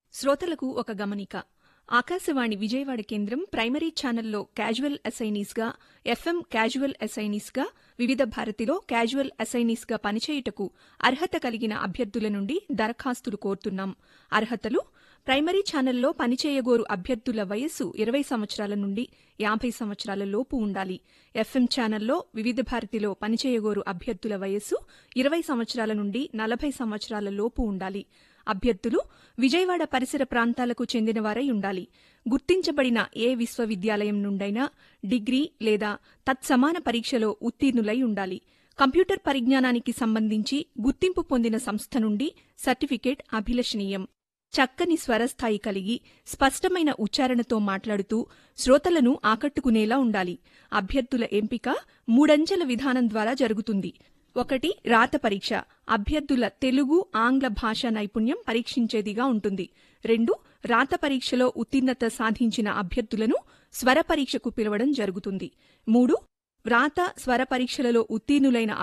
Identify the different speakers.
Speaker 1: శ్రోతలకు ఒక గమనిక ఆకాశవాణి విజయవాడ కేంద్రం ప్రైమరీ ఛానల్లో క్యాజువల్ అసైనీస్గా ఎఫ్ఎం క్యాజువల్ అసైనీస్గా వివిధ భారతిలో క్యాజువల్ అసైనీస్గా పనిచేయుటకు అర్హత కలిగిన అభ్యర్థుల నుండి దరఖాస్తులు కోరుతున్నాం అర్హతలు ప్రైమరీ ఛానల్లో పనిచేయగోరు అభ్యర్థుల వయస్సు ఇరవై సంవత్సరాల నుండి యాభై సంవత్సరాల లోపు ఉండాలి ఎఫ్ఎం ఛానల్లో వివిధ భారతిలో పనిచేయగోరు అభ్యర్థుల వయస్సు ఇరవై సంవత్సరాల నుండి నలభై సంవత్సరాల లోపు ఉండాలి అభ్యర్థులు విజయవాడ పరిసర ప్రాంతాలకు చెందినవారై ఉండాలి గుర్తించబడిన ఏ విశ్వవిద్యాలయం నుండైనా డిగ్రీ లేదా తత్సమాన పరీక్షలో ఉత్తీర్ణులై ఉండాలి కంప్యూటర్ పరిజ్ఞానానికి సంబంధించి గుర్తింపు పొందిన సంస్థ నుండి సర్టిఫికేట్ అభిలషణీయం చక్కని స్వరస్థాయి కలిగి స్పష్టమైన ఉచ్చారణతో మాట్లాడుతూ శ్రోతలను ఆకట్టుకునేలా ఉండాలి అభ్యర్థుల ఎంపిక మూడంచెల విధానం ద్వారా జరుగుతుంది ఒకటి రాత పరీక్ష అభ్యర్థుల తెలుగు ఆంగ్ల భాషా నైపుణ్యం పరీక్షించేదిగా ఉంటుంది రెండు రాత పరీక్షలో ఉత్తీర్ణత సాధించిన అభ్యర్థులను స్వర పరీక్షకు పిలవడం జరుగుతుంది మూడు వ్రాత స్వర పరీక్షలలో ఉత్తీర్ణులైన